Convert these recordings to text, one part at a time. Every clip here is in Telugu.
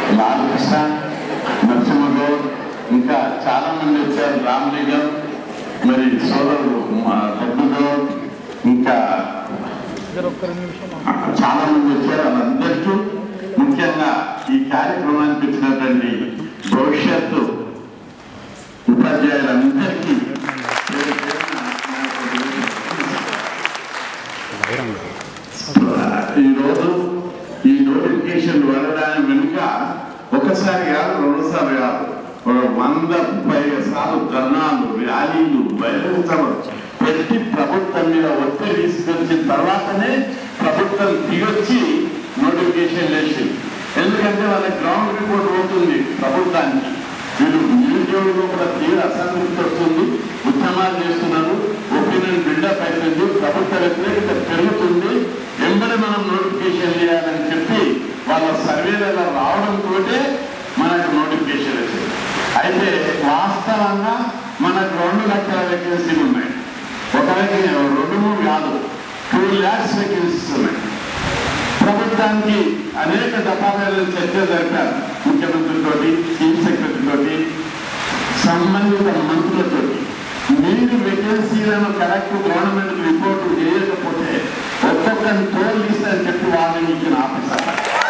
లాలకృష్ణ నరసింహగౌడ్ ఇంకా చాలా మంది వచ్చారు రామలింగం మరి సోదరుడు మా పద్మగౌడ్ ఇంకా చాలా మంది వచ్చారు వాళ్ళందరికీ ముఖ్యంగా ఈ కార్యక్రమానికి వచ్చినటువంటి భవిష్యత్తు ఉపాధ్యాయులందరికీ పేరు పేరున నా యొక్క ఈరోజు ఈ నోటిఫికేషన్ వెళ్ళడానికి వెనుక ఒకసారి కాదు రెండోసారి కాదు ఒక వంద ముప్పై సార్లు ధర్నాలు ర్యాలీలు బహిరంగ పెట్టి ప్రభుత్వం మీద ఒత్తిడి తీసుకొచ్చిన తర్వాతనే ప్రభుత్వం దిగొచ్చి నోటిఫికేషన్ చేసింది ఎందుకంటే వాళ్ళ గ్రౌండ్ రిపోర్ట్ పోతుంది ప్రభుత్వానికి వీళ్ళు నిరుద్యోగులు కూడా తీవ్ర అసంతృప్తి వస్తుంది ఉద్యమాలు చేస్తున్నారు ఒపీనియన్ బిల్డప్ అవుతుంది ప్రభుత్వ వ్యతిరేకత పెరుగుతుంది వెంబడి మనం నోటిఫికేషన్ చేయాలని చెప్పి వాళ్ళ సర్వేలలో రావడంతో మనకు నోటిఫికేషన్ వచ్చింది అయితే వాస్తవంగా మనకు రెండు లక్షల వేకెన్సీలు ఉన్నాయి ఒక వేకెన్సీ రెండు మూడు కాదు టూ ల్యాక్స్ వేకెన్సీస్ ఉన్నాయి ప్రభుత్వానికి అనేక దఫాలలో చర్చ జరిపారు ముఖ్యమంత్రితోటి చీఫ్ సెక్రటరీ తోటి సంబంధిత మంత్రులతోటి మీరు వేకెన్సీలను కరెక్ట్ గవర్నమెంట్ రిపోర్ట్ చేయకపోతే ఒక్కొక్కరిని తోలు ఇస్తారని చెప్పి వాళ్ళని ఇచ్చిన ఆఫీసర్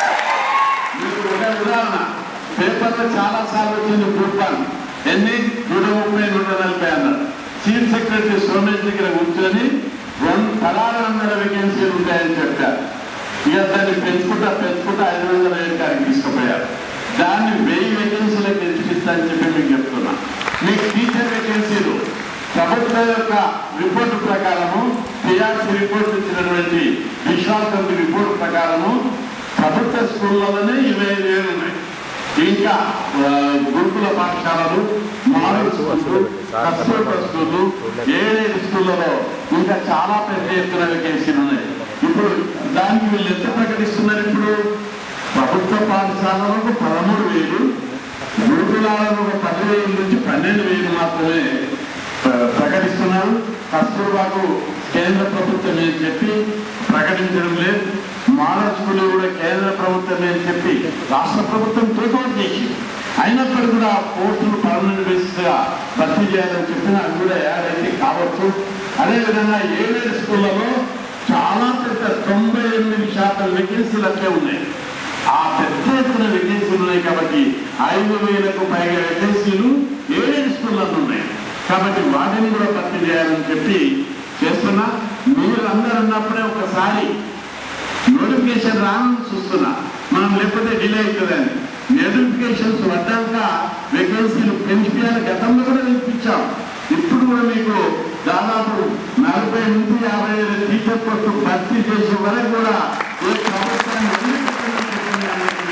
మీకు ఒక ఉదాహరణ పేపర్లో చాలా సార్లు వచ్చింది గ్రూప్ వన్ ఎన్ని నూట ముప్పై నూట నలభై అన్నారు చీఫ్ సెక్రటరీ సోమేష్ దగ్గర కూర్చొని రెండు పదహారు వందల వేకెన్సీలు ఉంటాయని చెప్పారు ఇక దాన్ని పెంచుకుంటా పెంచుకుంటా ఐదు వందల ఏళ్ళకి తీసుకుపోయారు దాన్ని వెయ్యి వేకెన్సీలకు ఎంచుకిస్తా అని చెప్పి మీకు చెప్తున్నా మీకు టీచర్ వేకెన్సీలు ప్రభుత్వం యొక్క రిపోర్టు ప్రకారము పిఆర్సీ రిపోర్ట్ ఇచ్చినటువంటి విశ్వాస్ కమిటీ రిపోర్ట్ ప్రకారము ప్రభుత్వ స్కూళ్ళలోనే ఇరవై ఐదు వేలు ఉన్నాయి ఇంకా ఆ, గురుకుల పాఠశాలలు మోడల్ స్కూళ్ళు కస్తూర్బా స్కూళ్ళు ఏడేడు స్కూళ్ళలో ఇంకా చాలా పెద్ద ఎత్తున వేకెన్సీలు ఉన్నాయి ఇప్పుడు దానికి వీళ్ళు ఎంత ప్రకటిస్తున్నారు ఇప్పుడు ప్రభుత్వ పాఠశాలలకు పదమూడు వేలు గురుకులాలను ఒక పదివేలు నుంచి పన్నెండు వేలు మాత్రమే ఆ, ప్రకటిస్తున్నారు కస్తూర్బాకు కేంద్ర ప్రభుత్వం అని చెప్పి ప్రకటించడం లేదు మోడల్ స్కూల్ కూడా కేంద్ర ప్రభుత్వం అని చెప్పి రాష్ట్ర ప్రభుత్వం టేకౌట్ చేసి అయినప్పటికీ కూడా పోస్టులు పర్మనెంట్ బేసిస్ గా భర్తీ చేయాలని చెప్పిన అది కూడా యాడ్ అయితే కావచ్చు అదేవిధంగా ఏడేడు స్కూళ్ళలో చాలా పెద్ద తొంభై ఎనిమిది శాతం వేకెన్సీలు అట్లే ఉన్నాయి ఆ పెద్ద ఎత్తున వేకెన్సీలు ఉన్నాయి కాబట్టి ఐదు వేలకు పైగా వేకెన్సీలు ఏడేడు స్కూళ్ళలో ఉన్నాయి కాబట్టి వాటిని కూడా భర్తీ చేయాలని చెప్పి చేస్తున్నా మీరు అందరూ ఉన్నప్పుడే ఒకసారి నోటిఫికేషన్ రాని చూస్తున్నా మనం లేకపోతే డిలే అవుతుందని నోటిఫికేషన్స్ పడ్డాక వేకెన్సీలు పెంచిపోయాలి గతంలో కూడా పెంపించాం ఇప్పుడు కూడా మీకు దాదాపు నలభై నుంచి యాభై వేల టీచర్ పోస్టు భర్తీ చేసే వరకు కూడా ఏ ప్రభుత్వాన్ని వదిలిపెట్టని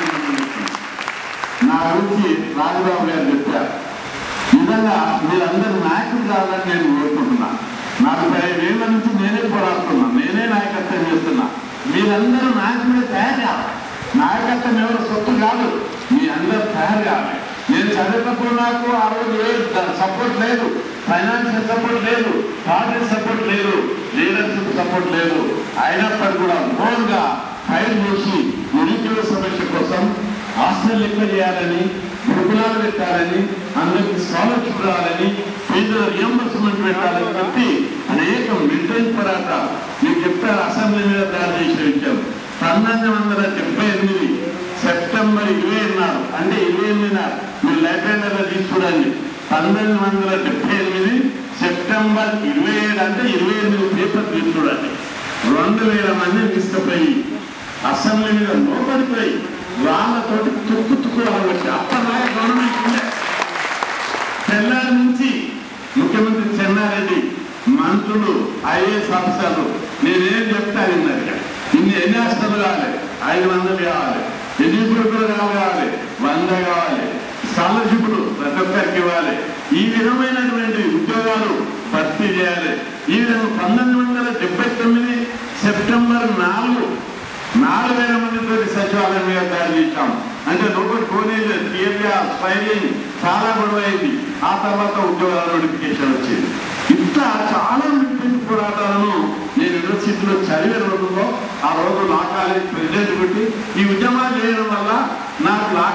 నా గురించి రాజబాబు గారు చెప్పారు నిజంగా మీరందరూ నాయకులు కావాలని నేను కోరుకుంటున్నా నలభై ఐదేళ్ల నుంచి నేనే పోరాడుతున్నా నేనే నాయకత్వం చేస్తున్నా మీరందరూ నాయకుడే తయారు కావాలి నాయకత్వం ఎవరు సొత్తు కాదు మీ అందరూ తయారు కావాలి నేను చదివినప్పుడు నాకు ఆ రోజు ఏ సపోర్ట్ లేదు ఫైనాన్షియల్ సపోర్ట్ లేదు పార్టీ సపోర్ట్ లేదు లీడర్షిప్ సపోర్ట్ లేదు అయినప్పటికీ కూడా ఓన్గా ఫైల్ చేసి నిరుద్యోగ సమస్య కోసం హాస్టల్ లెక్క చేయాలని గురుకులాలు పెట్టాలని అందరికి స్కాలర్షిప్ రావాలని ఫీజుల రియంబర్స్మెంట్ పెట్టాలని చెప్పి అనేక మిలిటరీ పోరాట మీకు చెప్పారు అసెంబ్లీ మీద తయారు చేసిన విషయం పంతొమ్మిది వందల డెబ్బై ఎనిమిది సెప్టెంబర్ ఇరవై నాడు అంటే ఇరవై ఎనిమిది నాడు మీరు లైబ్రరీలో తీసుకురండి పంతొమ్మిది వందల డెబ్బై ఎనిమిది సెప్టెంబర్ ఇరవై ఏడు అంటే ఇరవై ఎనిమిది పేపర్ తీసుకురండి రెండు వేల మంది తీసుకుపోయి అసెంబ్లీ మీద లోపడిపోయి వాళ్ళతోటి తుక్కు తుక్కు వచ్చి అప్పటిదాకా గవర్నమెంట్ ఉండే తెల్లారి నుంచి ముఖ్యమంత్రి చెన్నారెడ్డి మంత్రులు ఐఏఎస్ ఆఫీసర్లు నేనేం చెప్తాను ఇన్నది ఇన్ని ఎన్ని హాస్టల్ కావాలి ఐదు వందలు కావాలి ఎన్ని గురుకులు కావాలి వంద కావాలి స్కాలర్షిప్లు ప్రతి ఒక్కరికి ఇవ్వాలి ఈ విధమైనటువంటి ఉద్యోగాలు భర్తీ చేయాలి ఈ విధంగా పంతొమ్మిది వందల డెబ్బై తొమ్మిది సెప్టెంబర్ నాలుగు నాలుగు వేల మందితో సచివాలయం మీద తయారు చేశాం అంటే లోపల కోనేది థియర్గా స్పైరింగ్ చాలా గొడవ అయింది ఆ తర్వాత ఉద్యోగాల నోటిఫికేషన్ వచ్చింది ఇట్లా చాలా మిలిటరీ పోరాటాలను నేను యూనివర్సిటీలో చదివిన రోజుల్లో ఆ రోజు లా కాలేజ్ ప్రెసిడెంట్ పెట్టి ఈ ఉద్యమాలు చేయడం వల్ల నాకు లా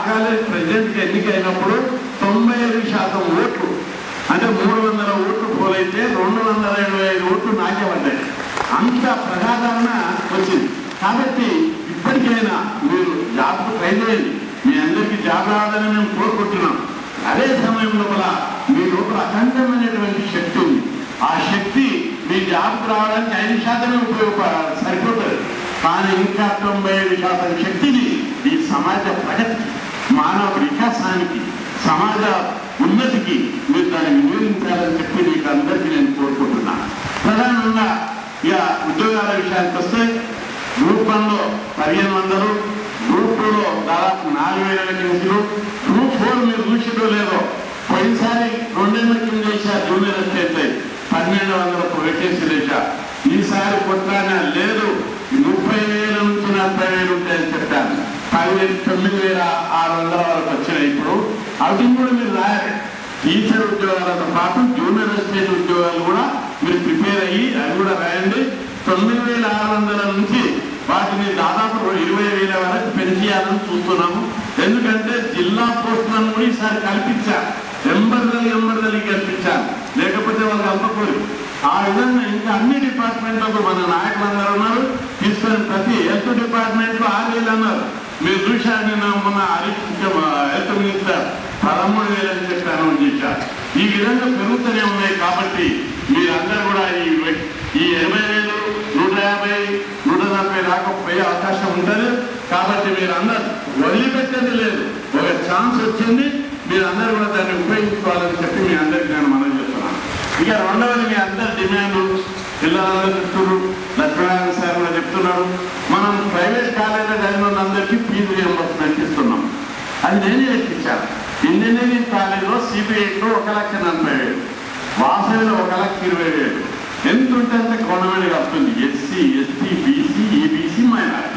కాలేజ్ ప్రెసిడెంట్కి ఎన్నికైనప్పుడు తొంభై ఐదు శాతం ఓట్లు అంటే మూడు వందల ఓట్లు పోలైతే రెండు వందల ఇరవై ఐదు ఓట్లు నాకే పడ్డాయి అంత ప్రజాదరణ వచ్చింది కాబట్టి ఇప్పటికైనా మీరు జాబ్కు ట్రై చేయండి మీ అందరికీ జాబ్ రావాలని మేము కోరుకుంటున్నాం అదే సమయంలో కూడా మీ లోపల అఖండమైనటువంటి శక్తి ఉంది ఆ శక్తి మీ జాబ్కు రావడానికి ఐదు శాతమే ఉపయోగ సరిపోతుంది కానీ ఇంకా తొంభై ఐదు శాతం శక్తిని ఈ సమాజ ప్రగతికి మానవ వికాసానికి సమాజ ఉన్నతికి మీరు దాన్ని వినియోగించాలని చెప్పి మీకు అందరికీ నేను కోరుకుంటున్నాను ప్రధానంగా ఇక ఉద్యోగాల విషయానికి వస్తే గ్రూప్ వన్లో పదిహేను వందలు గ్రూప్ టూలో దాదాపు నాలుగు వేల నిమిషాలు గ్రూప్ ఫోర్ మీరు చూసిదో లేదో పోయినసారి రెండేళ్ల కింద చేశారు జూనియర్ అసిస్టెంట్ పన్నెండు వందలకు వేకేసి వేశారు ఈసారి కొట్టాన లేదు ముప్పై వేల నుంచి నలభై వేలు ఉంటాయని చెప్పాను పదివేలు తొమ్మిది వేల ఆరు వందల వరకు వచ్చినాయి ఇప్పుడు అవి కూడా మీరు రాయాలి టీచర్ ఉద్యోగాలతో పాటు జూనియర్ అసిస్టెంట్ ఉద్యోగాలు కూడా మీరు ప్రిపేర్ అయ్యి అవి కూడా రాయండి తొమ్మిది వేల ఆరు వందల నుంచి వాటిని దాదాపు ఇరవై వేల వరకు పెంచేయాలని చూస్తున్నాము ఎందుకంటే జిల్లా పోస్టులను కూడా ఈసారి కల్పించారు ఎంబర్దలి ఎంబర్దలి కల్పించారు లేకపోతే వాళ్ళు కలపకూడదు ఆ విధంగా ఇంకా అన్ని డిపార్ట్మెంట్లకు మన నాయకులందరూ ఉన్నారు తీసుకొని ప్రతి హెల్త్ డిపార్ట్మెంట్ లో ఆరు వేలు అన్నారు మీరు చూశారు నిన్న మొన్న హరీష్ హెల్త్ మినిస్టర్ పదమూడు వేలు అని చెప్పాను అని చెప్పారు ఈ విధంగా పెరుగుతూనే ఉన్నాయి కాబట్టి మీరందరూ కూడా ఈ వ్య- ఈ ఎనభై వేలు నూట యాభై నూట నలభై దాకా పోయే అవకాశం ఉంటుంది కాబట్టి మీరందరూ వదిలిపెట్టేది లేదు ఒక ఛాన్స్ వచ్చింది మీరందరూ కూడా దాన్ని ఉపయోగించుకోవాలని చెప్పి మీ అందరికి నేను మనం చెప్తున్నాను ఇక రెండవది మీ అందరి డిమాండ్ పిల్లలందరూ చెప్తున్నారు లక్ష్మీనారాయణ సార్ కూడా చెప్తున్నాడు మనం ప్రైవేట్ కాలేజీలో చదివిన వాళ్ళందరికీ ఫీజు రియంబర్స్మెంట్ ఇస్తున్నాం అది నేనే ఎక్కించాను ఇంజనీరింగ్ కాలేజీలో సిబిఐలో ఒక లక్ష నలభై వేలు వాసవిలో ఒక లక్ష ఇరవై వేలు ఎంత ఉంటే అంత గవర్నమెంట్ వస్తుంది SC ST BC EBC minority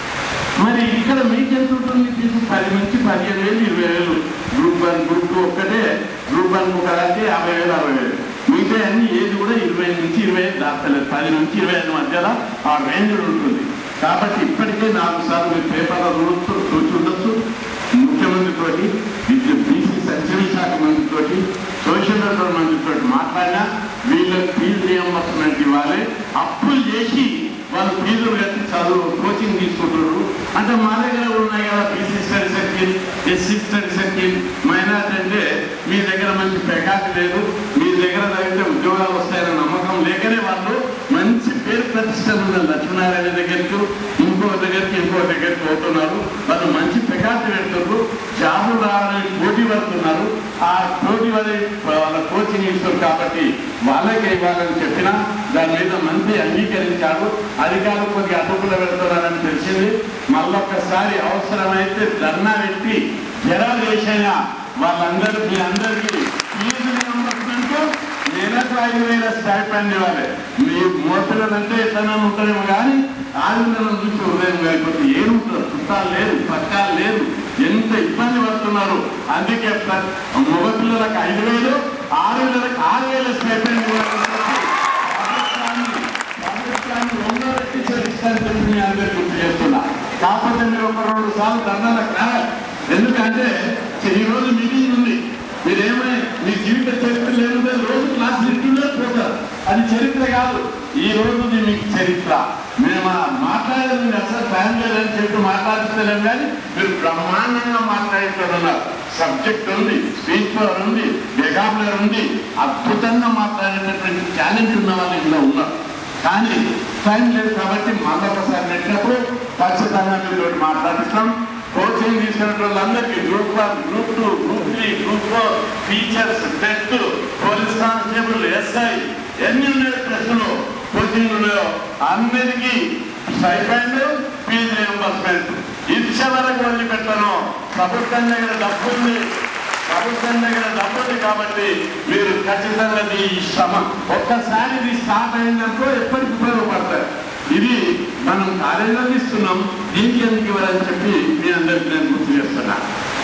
మరి ఇక్కడ మీకు ఎంత ఉంటుంది ఫీజు పది నుంచి పదిహేను వేలు ఇరవై వేలు గ్రూప్ వన్ గ్రూప్ టూ ఒక్కటే గ్రూప్ వన్ ఒకటే యాభై వేలు అరవై వేలు మిగతా అన్ని ఏది కూడా ఇరవై నుంచి ఇరవై ఐదు దాటలేదు పది నుంచి ఇరవై ఐదు మధ్యలో ఆ రేంజ్ ఉంటుంది కాబట్టి ఇప్పటికే నాలుగు సార్లు మీరు పేపర్లో చూడొచ్చు చూసి ఉండొచ్చు ముఖ్యమంత్రితోటి విద్య బీసీ సంక్షేమ శాఖ మంత్రితోటి సోషల్ వెల్ఫేర్ మంత్రితోటి మాట్లాడినా వీళ్ళకి ఫీజు రియంబర్స్మెంట్ ఇవ్వాలి అప్పులు చేసి వాళ్ళు ఫీజులు కట్టి చదువు కోచింగ్ తీసుకుంటున్నారు అంటే మా దగ్గర కూడా ఉన్నాయి కదా BC study circle SC study circle minority అంటే మీ దగ్గర మంచి పెకాటి లేదు మీ దగ్గర అయితే ఉద్యోగాలు వస్తాయన్న నమ్మకం లేకనే వాళ్ళు మంచి పేరు ప్రతిష్టలు ఉన్న లక్ష్మీనారాయణ దగ్గరికి ఇంకో దగ్గరికి ఇంకో దగ్గరికి పోతున్నారు వాళ్ళు మంచి పెకాటి పెడుతున్నారు జాబులు రావాలని పోటీ పడుతున్నారు ఆ పోటీ పడి వాళ్ళ కోచింగ్ ఇస్తారు కాబట్టి వాళ్ళకే ఇవ్వాలని చెప్పినా దాని మీద మంత్రి అంగీకరించాడు అధికారులు కొద్దిగా అడ్డుకులు పెడుతున్నారని తెలిసింది మళ్ళొక్కసారి అవసరమైతే ధర్నా పెట్టి జరాలు చేసైనా వాళ్ళందరూ మీ అందరికీ ఫీజు రియంబర్స్మెంట్ నెలకు ఐదు వేల స్టైపెండ్ ఇవ్వాలి మీ మోపిల్లలంటే ఎట్లనే ఉంటారేమో కానీ ఆదిలను చూసి ఉదయం లేకపోతే ఏముంటారు చుట్టాలు లేదు పక్కాలు లేదు ఎంత ఇబ్బంది పడుతున్నారు అందుకే ప్ర- మగ పిల్లలకు ఐదు వేలు ఆరు వేలకు ఆరు వేల స్టైపెండ్ ఇవ్వాలని చెప్పి ప్రభుత్వాన్ని ప్రభుత్వాన్ని వందరెట్టి చేస్తారని చెప్పి మీ అందరికీ గుర్తు చేస్తున్నా కాకపోతే మీరు ఒక రెండు సార్లు ధర్నాలకు రావాలి ఎందుకంటే ఈ రోజు మీటింగ్ ఉంది మీరేమై మీ జీవిత చరిత్ర లేకపోతే రోజు క్లాస్ లిట్టుండే పోతారు అది చరిత్ర కాదు ఈ రోజుది మీకు చరిత్ర మేము ఆ మాట్లాడేది మీరు అసలు టైం లేదని చెప్పి మాట్లాడుతలేం కానీ మీరు బ్రహ్మాండంగా మాట్లాడుతున్నారు సబ్జెక్ట్ ఉంది స్పీచ్ పవర్ ఉంది వెకాబులర్ ఉంది అద్భుతంగా మాట్లాడేటటువంటి టాలెంట్ ఉన్న వాళ్ళు ఇందులో ఉన్నారు కానీ టైం లేదు కాబట్టి మళ్ళొకసారి పెట్టినప్పుడు ఖచ్చితంగా మీతో మాట్లాడిస్తాం కోచింగ్ తీసుకున్న వాళ్ళందరికీ group one group two group three group four teachers test police constable SI ఎన్ని ఉన్నాయి ప్రశ్నలు కోచింగ్ ఉన్నాయో అందరికీ స్టైపెండ్ ఫీజు రియంబర్స్మెంట్ ఇచ్చే వరకు వదిలిపెట్టను ప్రభుత్వం దగ్గర డబ్బు ఉంది ప్రభుత్వం దగ్గర డబ్బు ఉంది కాబట్టి మీరు ఖచ్చితంగా ఈ శ్రమ ఒక్కసారి ఇది స్టార్ట్ అయిందనుకో ఎప్పటికి ఉపయోగపడతారు ఇది మనం కాలేజీలో ఇస్తున్నాం దీనికి ఎందుకు ఇవ్వాలని చెప్పి మీ అందరికి నేను గుర్తు చేస్తున్నా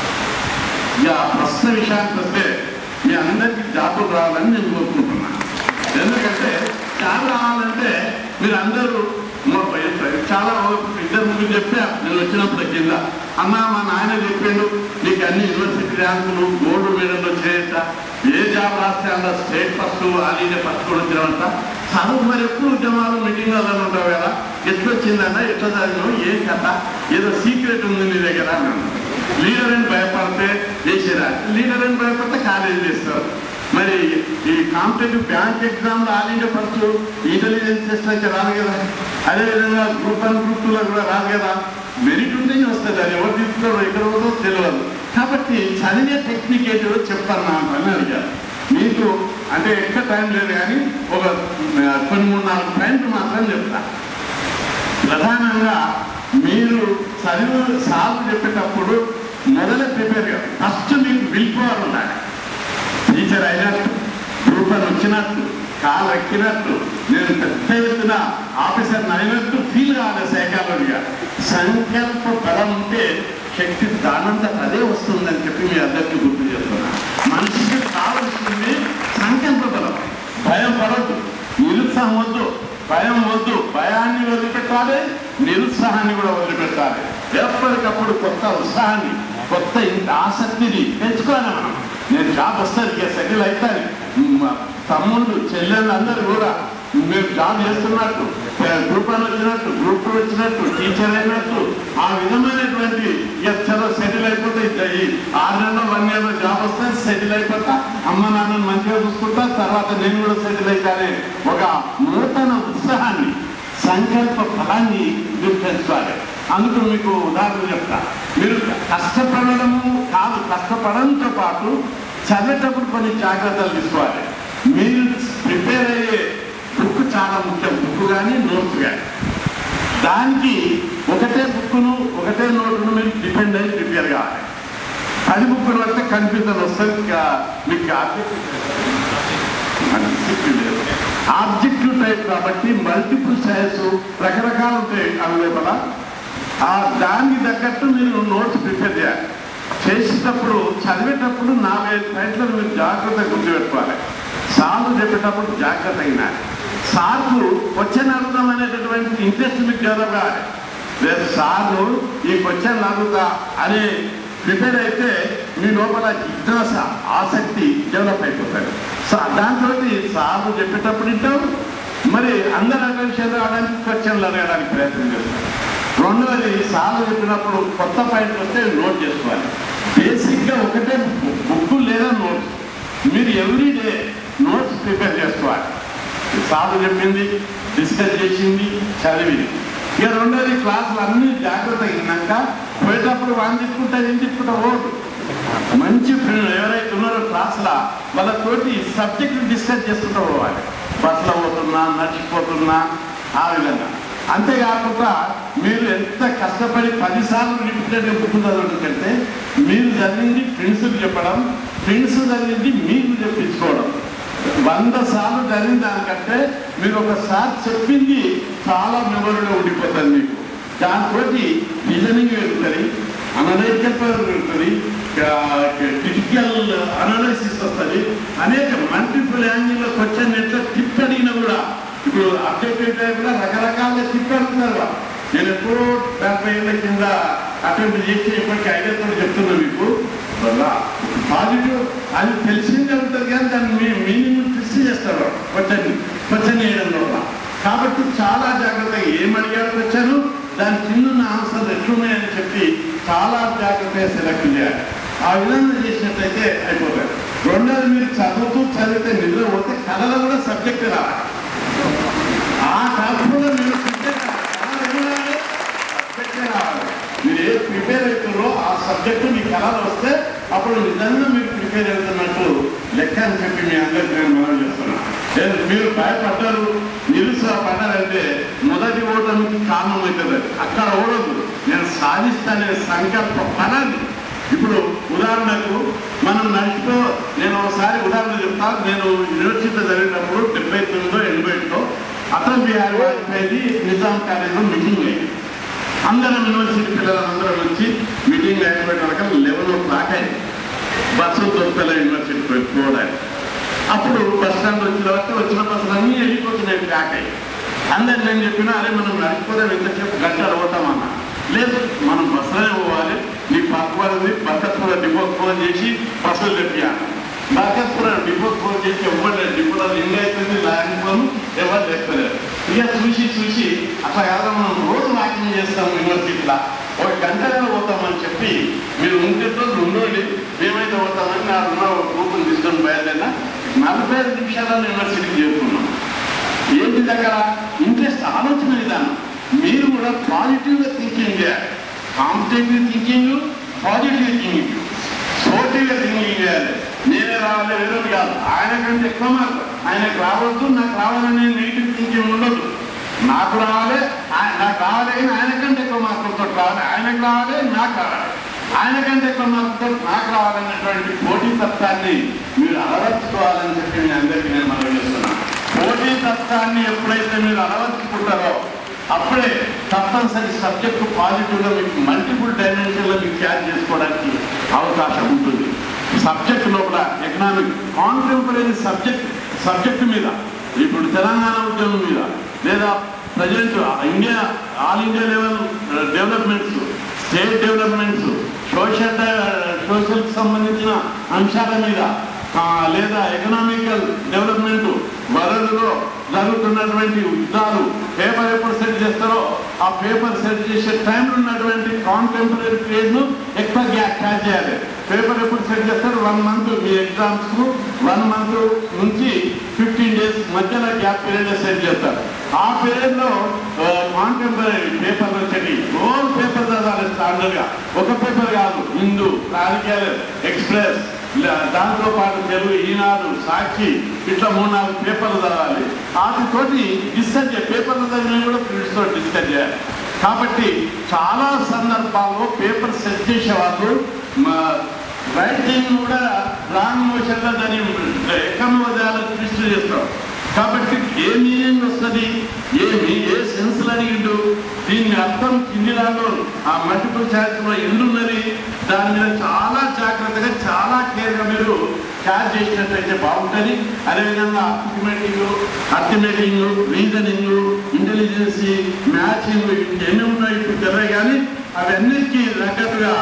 ఇక ప్రశ్న విషయానికి వస్తే మీ అందరికీ జాబులు రావాలని నేను కోరుకుంటున్నాను ఎందుకంటే జాబ్ రావాలంటే మీరు అందరూ మొ- చాలా ఇద్దరు ముగ్గురు చెప్పా నేను వచ్చినప్పుడు కింద అన్న మా నాయన చెప్పిండు నీకు అన్ని యూనివర్సిటీ ర్యాంకులు గోల్డ్ మెడల్ వచ్చాయట ఏ జాబ్ రాస్తే అందులో స్టేట్ ఫస్ట్ ఆలీనే ఫస్ట్ కూడా వచ్చినామంట చదువు మరి ఎప్పుడు ఉద్యమాలు మీటింగ్లలో ఉంటావు కదా ఎట్లా వచ్చిందన్న ఎట్లా చదివినావు ఏ కథ ఏదో సీక్రెట్ ఉంది నీ దగ్గర అన్నాను లీడర్ అని భయపడితే చేసేరా లీడర్ అని భయపడితే కాలేజీ చేస్తారు మరి ఈ కాంపిటేటివ్ బ్యాంక్ ఎగ్జామ్ లో all India first intelligence test అయితే రాదు కదా అదేవిధంగా గ్రూప్ వన్ గ్రూప్ టూలో కూడా రాదు కదా మెరిట్ ఉంటేనే వస్తుంది అది ఎవరు తీసుకున్నారో ఎక్కడ ఉందో తెలియదు కాబట్టి చదివే టెక్నిక్ ఏంటో చెప్పన్నా అని అడిగారు మీకు అంటే ఎక్కువ టైం లేదు కానీ ఒక ఆ, కొన్ని మూడు నాలుగు పాయింట్లు మాత్రం చెప్తా ప్రధానంగా మీరు చదువు సాల్వ్ చెప్పేటప్పుడు మొదలు ప్రిపేర్ ఫస్ట్ మీకు విల్ పవర్ ఉండాలి టీచర్ అయినట్టు గ్రూప్ అని వచ్చినట్టు కాలు ఎక్కినట్టు నేను పెద్ద ఎత్తున ఆఫీసర్ అయినట్టు ఫీల్ కావాలి సైకాలజీగా సంకల్ప బలం ఉంటే శక్తి దానంత అదే వస్తుందని చెప్పి మీ అందరికీ గుర్తు చేస్తున్నా మనిషికి కావలసింది సంకల్ప బలం భయం పడద్దు నిరుత్సాహం వద్దు భయం వద్దు భయాన్ని వదిలిపెట్టాలి నిరుత్సాహాన్ని కూడా వదిలిపెట్టాలి ఎప్పటికప్పుడు కొత్త ఉత్సాహాన్ని కొత్త ఇంత ఆసక్తిని పెంచుకోవాలి మనం నేను జాబ్ వస్తుంది ఇక సెటిల్ అవుతాను మ- తమ్ముళ్ళు చెల్లెళ్ళు అందరూ కూడా మీరు జాబ్ చేస్తున్నట్టు గ్రూప్ అని వచ్చినట్టు గ్రూప్ టూ వచ్చినట్టు టీచర్ అయినట్టు ఆ విధమైనటువంటి ఇక చలో సెటిల్ అయిపోతే ఇక ఈ ఆరు నెలలో వన్ ఇయర్లో జాబ్ వస్తే సెటిల్ అయిపోతా అమ్మ నాన్నని మంచిగా చూసుకుంటా తర్వాత నేను కూడా సెటిల్ అవుతానే ఒక నూతన ఉత్సాహాన్ని సంకల్ప ఫలాన్ని మీరు పెంచాలి అందుకు మీకు ఉదాహరణ చెప్తా మీరు కష్టపడడము కాదు కష్టపడంతో పాటు చదివేటప్పుడు కొన్ని జాగ్రత్తలు తీసుకోవాలి మీరు ప్రిపేర్ అయ్యే బుక్ చాలా ముఖ్యం బుక్ కానీ నోట్స్ కానీ దానికి ఒకటే బుక్ను ఒకటే నోటును మీరు డిపెండ్ అయ్యి ప్రిపేర్ కావాలి పది బుక్కులు పడితే కన్ఫ్యూజన్ వస్తుంది ఇంకా మీకు ఆబ్జెక్టివ్ టైప్ కాబట్టి మల్టిపుల్ చాయిస్ రకరకాలు ఉంటాయి అవైలబుల్ ఆ దానికి తగ్గట్టు మీరు నోట్స్ ప్రిపేర్ చేయాలి చేసేటప్పుడు చదివేటప్పుడు నాలుగైదు పాయింట్లను మీరు జాగ్రత్తగా గుర్తుపెట్టుకోవాలి సార్లు చెప్పేటప్పుడు జాగ్రత్త అయినాలి సార్లు క్వశ్చన్ అడుగుదాం అనేటటువంటి ఇంట్రెస్ట్ మీకు డెవలప్ కావాలి రేపు సార్లు ఈ క్వశ్చన్ అడుగుతా అనే ప్రిపేర్ అయితే మీ లోపల జిజ్ఞాస ఆసక్తి డెవలప్ అయిపోతుంది సో దాంతో సార్లు చెప్పేటప్పుడు వింటాం మరి అందరి అటెన్షన్ రావడానికి క్వశ్చన్లు అడగడానికి ప్రయత్నం చేస్తాం రెండవది సార్లు చెప్పినప్పుడు కొత్త పాయింట్ వస్తే నోట్ చేసుకోవాలి బేసిక్గా ఒకటే బుక్ లేదా నోట్స్ మీరు ఎవ్రీ డే నోట్స్ ప్రిపేర్ చేసుకోవాలి సార్లు చెప్పింది డిస్కస్ చేసింది చదివింది ఇక రెండోది క్లాసులు అన్ని జాగ్రత్తగా విన్నాక పోయేటప్పుడు వాడిని తిట్టుకుంటా ఏం తిట్టుకుంటా ఓటు మంచి ఫ్రెండ్ ఎవరైతే ఉన్నారో క్లాస్లో వాళ్ళతోటి సబ్జెక్ట్ డిస్కస్ చేసుకుంటూ పోవాలి బస్సులో పోతున్నా నడిచిపోతున్నా ఆ విధంగా అంతేకాకుండా మీరు ఎంత కష్టపడి పదిసార్లు రిపీటెడ్గా బుక్ చదవడం కంటే మీరు చదివింది ఫ్రెండ్స్కి చెప్పడం ఫ్రెండ్స్ చదివింది మీకు చెప్పించుకోవడం వంద సార్లు చదివిన దానికంటే మీరు ఒకసారి చెప్పింది చాలా మెమరీలో ఉండిపోతుంది మీకు దాంతో రీజనింగ్ వెళ్తుంది అనలైటికల్ పవర్ వెళ్తుంది క్రిటికల్ అనాలిసిస్ వస్తుంది అనేక మల్టిపుల్ యాంగిల్లో క్వశ్చన్ ఎట్లా టిప్ అడిగినా కూడా ఇప్పుడు అప్డేటెడ్ కూడా రకరకాలుగా టిప్ అడుగుతున్నారు వాళ్ళు. నేను ఎప్పుడో డెబ్బై ఏళ్ళ కింద అటెంప్ట్ చేసి ఇప్పటికీ ఐడియాతో చెప్తున్నా మీకు వల్ల పాజిటివ్ అది తెలిసిందే ఉంటుంది కానీ దాన్ని మీ మీనింగ్ ట్విస్ట్ చేస్తారు క్వశ్చన్ క్వశ్చన్ వేయడం వల్ల కాబట్టి చాలా జాగ్రత్తగా ఏం అడిగాడు వచ్చాను దాని కింద ఉన్న ఆన్సర్లు ఎట్లున్నాయని చెప్పి చాలా జాగ్రత్తగా సెలెక్ట్ చేయాలి ఆ విధంగా చేసినట్లయితే అయిపోతుంది రెండోది మీరు చదువుతూ చదివితే నిద్ర పోతే కళలో కూడా సబ్జెక్ట్ రావాలి ఆ కాకుండా మీరు ప్రిపేర్ రావాలి సబ్జెక్టే రావాలి మీరు ఏ ప్రిపేర్ అవుతారో ఆ సబ్జెక్టు మీ కళలు వస్తే అప్పుడు నిజంగా మీరు ప్రిపేర్ అవుతున్నట్టు లెక్క అని చెప్పి మీ అందరికి నేను మనం చేస్తున్నాను లేదు, మీరు భయపడ్డారు నిరుత్సాహపడ్డారంటే మొదటి ఓటమికి కారణం అవుతుంది అది. అక్కడ ఓడదు నేను సాధిస్తానే సంకల్ప ఫలాన్ని ఇప్పుడు ఉదాహరణకు మనం నడిచిపో నేను ఒకసారి ఉదాహరణ చెప్తా నేను యూనివర్సిటీలో చదివినప్పుడు డెబ్బై తొమ్మిదో ఎనభై ఒకటో అటల్ బిహారీ వాజ్పేయి నిజాం కాలేజీలో మీటింగ్ అయింది అందరం యూనివర్సిటీ పిల్లలందరం వచ్చి మీటింగ్ అయిపోయిన వరకు లెవెన్ ఓ క్లాక్ అయింది బస్సు దొరకలే యూనివర్సిటీ పోయి పోవడానికి అప్పుడు బస్ స్టాండ్ వచ్చిన వరకు వచ్చిన బస్సులు అన్నీ వెళ్ళిపోతున్నాయి ప్యాక్ అయ్యి అందరు నేను చెప్పినా అరే మనం నడిచిపోతే ఎంతసేపు గంట పోతామన్నా లేదు మనం బస్సులోనే పోవాలి నీ పక్కవారిని బర్కత్పుర డిపోకి ఫోన్ చేసి బస్సులు తెప్పియాలి బర్కత్పుర డిపోకి ఫోన్ చేసి ఎవరు డిపోలో లింగ్ అవుతుంది లాగిపోను ఎవరు తెప్పలేరు ఇక చూసి చూసి అట్లా కాదు మనం రోజు వాకింగ్ చేస్తాం యూనివర్సిటీలో ఒక గంటలో పోతామని చెప్పి మీరు ఉంటే రోజు ఉండండి మేమైతే పోతామని నా రుణ గ్రూపుని తీసుకొని బయలుదేరినా నలభై ఐదు నిమిషాలలో యూనివర్సిటీకి చేరుకున్నాం ఏంటి దగ్గర ఇంట్రెస్ట్ ఆలోచన విధానం మీరు కూడా పాజిటివ్గా థింకింగ్ చేయాలి కాంపిటేటివ్ థింకింగ్ పాజిటివ్ థింకింగ్ సోటివ్గా థింకింగ్ చేయాలి నేనే రావాలి వేరే కాదు ఆయన కంటే ఎక్కువ మార్కు ఆయనకు రావద్దు నాకు రావాలనే నెగిటివ్ థింకింగ్ ఉండదు నాకు రావాలి ఆయన- నాకు రావాలి కానీ ఆయన కంటే ఎక్కువ మార్కులతో రావాలి ఆయనకు రావాలి నాకు రావాలి ఆయన కంటే ఎక్కువ మార్కులతో నాకు రావాలనేటువంటి పోటీ తత్వాన్ని మీరు అలవర్చుకోవాలని చెప్పి మీ అందరికీ నేను మనం చేస్తున్నాను పోటీ తత్వాన్ని ఎప్పుడైతే మీరు అలవర్చుకుంటారో అప్పుడే తప్పనిసరి సబ్జెక్టు పాజిటివ్గా మీకు మల్టిపుల్ డైమెన్షన్లో మీకు క్యాచ్ చేసుకోవడానికి అవకాశం ఉంటుంది సబ్జెక్ట్ లోపల ఎకనామిక్ కాంటెంపరీ సబ్జెక్ట్ సబ్జెక్ట్ మీద ఇప్పుడు తెలంగాణ ఉద్యమం మీద లేదా present India all India level developments state developments social social సంబంధించిన అంశాల మీద ఆ, లేదా ఎకనామికల్ డెవలప్మెంట్ వరల్డ్లో జరుగుతున్నటువంటి యుద్ధాలు పేపర్ ఎప్పుడు సెట్ చేస్తారో ఆ పేపర్ సెట్ చేసే టైంలో ఉన్నటువంటి కాంటెంపరీ పీరియడ్ను ఎక్కువ గ్యాప్ క్యాచ్ చేయాలి పేపర్ ఎప్పుడు సెట్ చేస్తారు వన్ మంత్ మీ ఎగ్జామ్స్ వన్ మంత్ నుంచి ఫిఫ్టీన్ డేస్ మధ్యలో గ్యాప్ పీరియడ్ సెట్ చేస్తారు ఆ పీరియడ్ లో కాంటెంపరీ పేపర్ వచ్చేటి రోజు పేపర్ చదవాలి స్టాండర్డ్ గా ఒక పేపర్ కాదు హిందూ రాజకీయాలు ఎక్స్ప్రెస్ ఇలా దాంతో పాటు తెలుగు ఈనాడు సాక్షి ఇట్లా మూడు నాలుగు పేపర్లు చదవాలి వాటితోటి డిస్కస్ చేయాలి పేపర్లు చదివిన కూడా ఫ్రెండ్స్ తో డిస్కస్ చేయాలి కాబట్టి చాలా సందర్భాల్లో పేపర్ సెట్ చేసే వాళ్ళు మా రైటింగ్ కూడా రాంగ్ మోషన్ లో దాన్ని ఎక్కమోదాలు ట్విస్ట్ చేస్తాం కాబట్టి ఏ మీనింగ్ వస్తుంది ఏమి ఏ సెన్స్ అడిగిండు దీని అర్థం కింది దాంట్లో ఆ మల్టిపుల్ ఛాయిస్ లో ఎందున్నది దాని మీద చాలా జాగ్రత్తగా చాలా కేర్గా మీరు క్యాచ్ చేసినట్లయితే బాగుంటుంది అదేవిధంగా అర్థమెటింగ్ అర్థమెటింగ్ రీజనింగ్ ఇంటెలిజెన్సీ మ్యాచింగ్ ఎన్ని ఉన్నాయి ఇప్పుడు తెలియదు కానీ అవన్నిటికీ తగ్గట్టుగా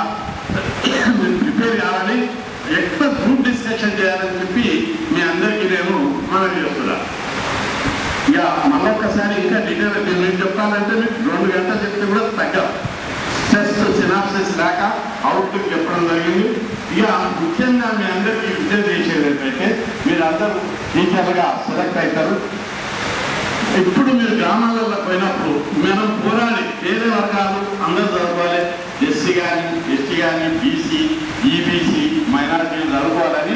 మీరు ప్రిపేర్ కావాలని ఎక్కువ గ్రూప్ డిస్కషన్ చేయాలని చెప్పి మీ అందరికీ నేను మనం చేస్తున్నా ఇక మళ్ళొక్కసారి ఇంకా డీటెయిల్ మీరు చెప్పాలంటే మీకు రెండు గంటలు చెప్తే కూడా తగ్గదు జస్ట్ సినాప్సిస్ లేక అవుట్లుక్ చెప్పడం జరిగింది ఇక ముఖ్యంగా మీ అందరికీ విద్య చేసేది ఏంటంటే మీరు అందరూ టీచర్లుగా సెలెక్ట్ అవుతారు ఇప్పుడు మీరు గ్రామాలలో పోయినప్పుడు మనం పోరాడి పేద వర్గాలు అందరూ చదువుకోవాలి ఎస్సీ కానీ ఎస్టీ కానీ బీసీ ఈబీసీ మైనారిటీలు చదువుకోవాలని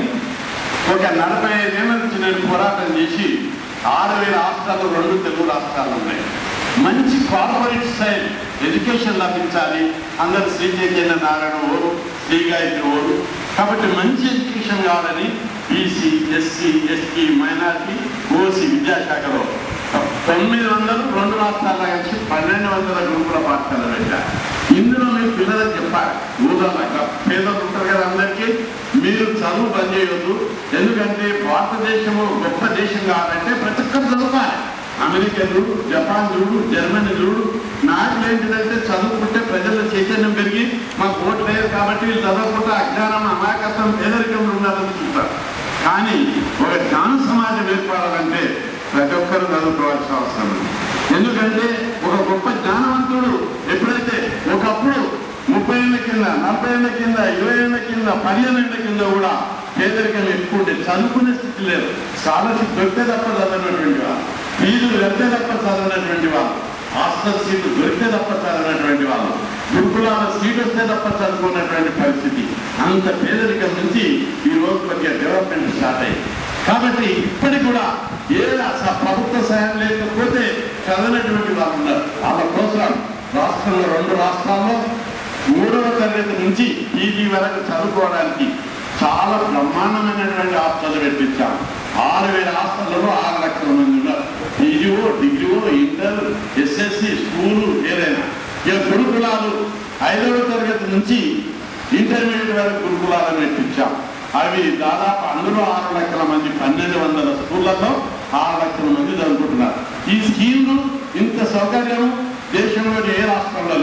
ఒక నలభై ఐదేళ్ల నుంచి నేను పోరాటం చేసి ఆరు వేల రాష్ట్రాలు రెండు తెలుగు రాష్ట్రాలు ఉన్నాయి మంచి కార్పొరేట్ స్టైల్ ఎడ్యుకేషన్ లభించాలి అందరు శ్రీ చైతన్య నారాయణ ఓడు శ్రీ గాయత్రి ఓడు కాబట్టి మంచి ఎడ్యుకేషన్ కావాలని BC SC ST minority OC విద్యాశాఖలో తొమ్మిది వందలు రెండు రాష్ట్రాల్లో కలిసి పన్నెండు వందల గ్రూపుల పాఠశాల పెట్టారు ఇందులో మీరు పిల్లలకు చెప్పాలి ఊళ్ళో పేదలు ఉంటారు కదా అందరికీ మీరు చదువు బంద్ చేయొద్దు ఎందుకంటే భారతదేశము గొప్ప దేశం కావాలంటే ప్రతి ఒక్కరు చదువుకోవాలి అమెరికా చూడు జపాన్ చూడు జర్మనీ చూడు నాకు ఏంటిదంటే చదువుకుంటే ప్రజల చైతన్యం పెరిగి మాకు ఓటు లేదు కాబట్టి వీళ్ళు చదవకుండా అజ్ఞానం అమాయకత్వం పేదరికం ఉండాలని చూస్తారు కానీ ఒక జ్ఞాన సమాజం ఏర్పడాలంటే ప్రతి ఒక్కరూ చదువుకోవాల్సిన అవసరం ఉంది ఎందుకంటే ఒక గొప్ప జ్ఞానవంతుడు ఎప్పుడైతే ఒకప్పుడు ముప్పై ఏళ్ళ కింద నలభై ఏళ్ళ కింద ఇరవై ఏళ్ళ కింద పదిహేను ఏళ్ళ కింద కూడా పేదరికం ఎక్కువ ఉండే చదువుకునే స్థితి లేదు స్కాలర్షిప్ దొరికితే తప్ప చదవనటువంటి వాళ్ళు ఫీజులు వెళ్తే తప్ప చదవనటువంటి వాళ్ళు హాస్టల్ సీట్లు దొరికితే తప్ప చదవనటువంటి వాళ్ళు గురుకులాల సీట్ వస్తే తప్ప చదువుకున్నటువంటి పరిస్థితి అంత పేదరికం నుంచి ఈ రోజు కొద్దిగా డెవలప్మెంట్ స్టార్ట్ అయ్యింది కాబట్టి ఇప్పటికి కూడా ఏ స- ప్రభుత్వ సహాయం లేకపోతే చదవనటువంటి వాళ్ళు ఉన్నారు వాళ్ళ కోసం రాష్ట్రంలో రెండు రాష్ట్రాల్లో మూడవ తరగతి నుంచి పీజీ వరకు చదువుకోవడానికి చాలా బ్రహ్మాండమైనటువంటి హాస్టల్ పెట్టించాం ఆరు వేల హాస్టళ్లలో ఆరు లక్షల మంది ఉన్నారు పీజీఓ డిగ్రీఓ ఇంటర్ ఎస్ఎస్సి స్కూలు ఏదైనా ఇక గురుకులాలు ఐదవ తరగతి నుంచి ఇంటర్మీడియట్ వరకు గురుకులాలను పెట్టించాం అవి దాదాపు అందులో ఆరు లక్షల మంది పన్నెండు వందల స్కూళ్ళల్లో ఆరు లక్షల మంది చదువుకుంటున్నారు ఈ స్కీమ్లు ఇంత సౌకర్యం దేశంలో ఏ రాష్ట్రంలో లేదు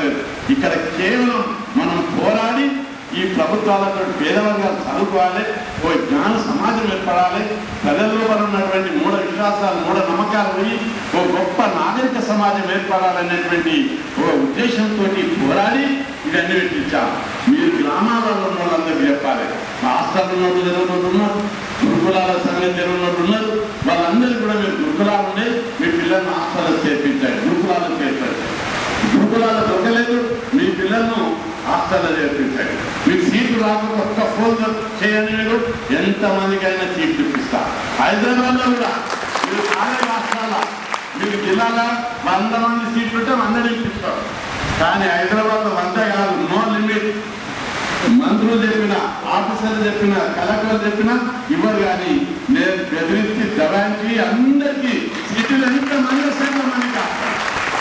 ఇక్కడ కేవలం మనం పోరాడి ఈ ప్రభుత్వాలతో పేదవర్గాలు చదువుకోవాలి ఓ జ్ఞాన సమాజం ఏర్పడాలి ప్రజల్లో ఉన్నటువంటి మూఢ విశ్వాసాలు మూఢ నమ్మకాలు పోయి ఓ గొప్ప నాగరిక సమాజం ఏర్పడాలనేటువంటి ఓ ఉద్దేశంతో పోరాడి ఇవన్నీ పెట్టించాం మీరు గ్రామాలలో ఉన్న వాళ్ళందరికీ చెప్పాలి హాస్టల్ ఉన్నట్టు జరుగుతున్నట్టు ఉన్నారు గురుకులాల సంగతి జరుగుతున్నట్టు ఉన్నారు వాళ్ళందరూ కూడా మీరు గురుకులాలు ఉండే మీ పిల్లల్ని హాస్టల్లో చేర్పించండి గురుకులాలు చేర్చండి గురుకులాలు దొరకలేదు మీ పిల్లలను హాస్టల్లో చేర్పించండి మీకు సీట్లు రాకుండా ఒక్క ఫోన్ చేయండి మీరు ఎంతమందికైనా సీట్ చూపిస్తా హైదరాబాద్లో కూడా మీరు చాలా రాష్ట్రాల మీకు జిల్లాలో వంద మంది సీట్లు ఉంటే వంద ఇప్పిస్తారు కానీ హైదరాబాద్లో వంద కాదు నో లిమిట్ మంత్రులు చెప్పిన ఆఫీసర్లు చెప్పిన కలెక్టర్ చెప్పిన ఇవ్వరు కానీ నేను బెదిరించి దబాయించి అందరికీ సీట్లు ఎంత మంది వస్తాయో మనకి కావాలి.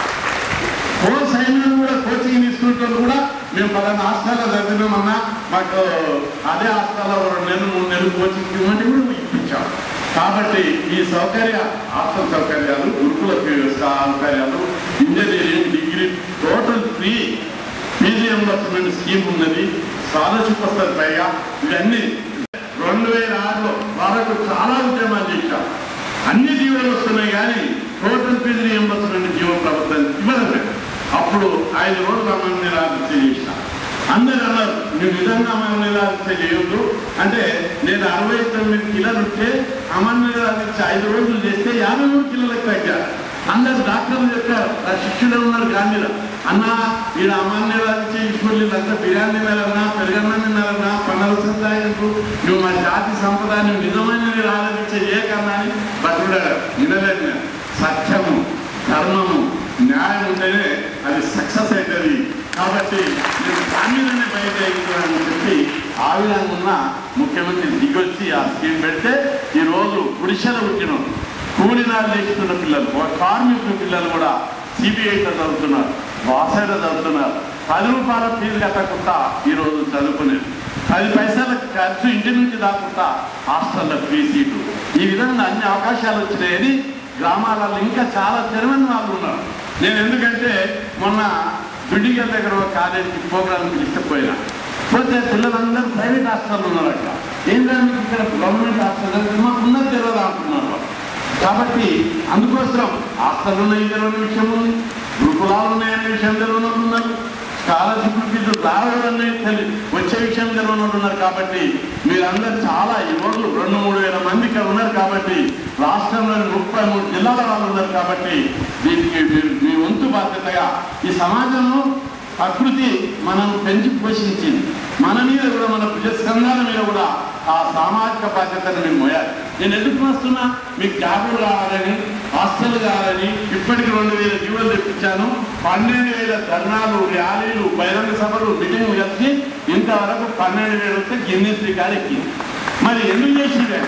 కోర్స్ అయినా కూడా కోచింగ్ తీసుకుంటారు కూడా మేము పలానా హాస్టల్లో చదివినామన్నా మాకు అదే హాస్టల్లో ఒక రెండు నెలలు మూడు నెలలు కోచింగ్ ఇవ్వమంటే కూడా ఇప్పించాం కాబట్టి ఈ సౌకర్య హాస్టల్ సౌకర్యాలు గురుకుల సౌకర్యాలు engineering degree total free PG investment scheme ఉన్నది స్కాలర్షిప్ వస్తుంది పైగా ఇవన్నీ రెండు వేల ఆరులో వాళ్ళకు చాలా ఉద్యమాలు చేశాం అన్ని జీవోలు వస్తున్నాయి కానీ టోటల్ ఫీజు రియంబర్స్మెంట్ జీవో ప్రభుత్వం ఇవ్వడం లేదు. అప్పుడు ఐదు రోజులు అమలు నిరాకరిస్తే చేసిన అందరు అన్నారు నువ్వు నిజంగా అమలు నిరాకరిస్తే చేయొద్దు అంటే నేను అరవై తొమ్మిది కిలోలు ఉంటే అమలు నిరాకరించి ఐదు రోజులు చేస్తే యాభై మూడు కిలోలకు తగ్గారు అందరు డాక్టర్లు చెప్పారు ఆ శిష్యులు ఉన్నారు గాంధీలో అన్న ఈడ అమాన్య రాజకీయ ఈశ్వర్లు అంతా బిర్యానీ తినాలన్నా పెరుగన్నం తినాలన్నా పన్నెల సంతాయింపు నువ్వు మా జాతి సంపద నువ్వు నిజమైన ఆలోచించే ఏ కన్నా అని బట్టుడాడు వినలేదు నేను సత్యము ధర్మము న్యాయం ఉంటేనే అది సక్సెస్ అవుతుంది కాబట్టి నేను దాని మీదనే బయటని చెప్పి ఆ విధంగా ఉన్న ముఖ్యమంత్రి దిగొచ్చి ఆ స్కీమ్ పెడితే ఈ రోజు గుడిసెలు పుట్టిన కూలినాలు లేచుతున్న పిల్లలు ఒక కార్మికుల పిల్లలు కూడా సిబిఐలో చదువుతున్నారు వాసైలో చదువుతున్నారు పది రూపాయల ఫీజు కట్టకుండా ఈరోజు చదువుకునేది పది పైసల ఖర్చు ఇంటి నుంచి దాకుండా హాస్టల్లో ఫ్రీ సీటు ఈ విధంగా అన్ని అవకాశాలు వచ్చినాయని గ్రామాలలో ఇంకా చాలా తెలివైన వాళ్ళు ఉన్నారు నేను ఎందుకంటే మొన్న బిడ్డిగల దగ్గర ఒక కాలేజీకి ప్రోగ్రామ్కి తీసుకుపోయినా పోతే పిల్లలందరూ ప్రైవేట్ హాస్టల్లో ఉన్నారు అక్కడ ఏంటంటే మీకు ఇక్కడ గవర్నమెంట్ హాస్టల్ మాకు ఉన్నది తెలియదు అంటున్నారు వాళ్ళు. కాబట్టి అందుకోసం హాస్టల్ ఉన్నాయి తెలియని విషయం ఉంది గురుకులాలు ఉన్నాయనే విషయం తెలియని వాళ్ళు ఉన్నారు స్కాలర్షిప్ ఫీజు రావాలనే తెలి వచ్చే విషయం తెలియని వాళ్ళు ఉన్నారు కాబట్టి మీరందరూ చాలా ఈ రోజు రెండు మూడు వేల మంది ఇక్కడ ఉన్నారు కాబట్టి రాష్ట్రంలోని ముప్పై మూడు జిల్లాల వాళ్ళు ఉన్నారు కాబట్టి దీనికి మీరు మీ వంతు బాధ్యతగా ఈ సమాజంలో ప్రకృతి మనం పెంచి పోషించింది మన మీద కూడా మన ప్రజా సంఘాల మీద కూడా ఆ సామాజిక బాధ్యతను మేము మోయాలి నేను ఎందుకు వస్తున్నా మీకు జాబులు కావాలని హాస్టల్ కావాలని ఇప్పటికి రెండు వేల జీవులు తెప్పించాను పన్నెండు వేల ధర్నాలు ర్యాలీలు బహిరంగ సభలు మీటింగ్లు కలిసి ఇంతవరకు పన్నెండు వేలు వస్తే గిన్నెస్ రికార్డ్ ఎక్కింది మరి ఎందుకు చేసిందే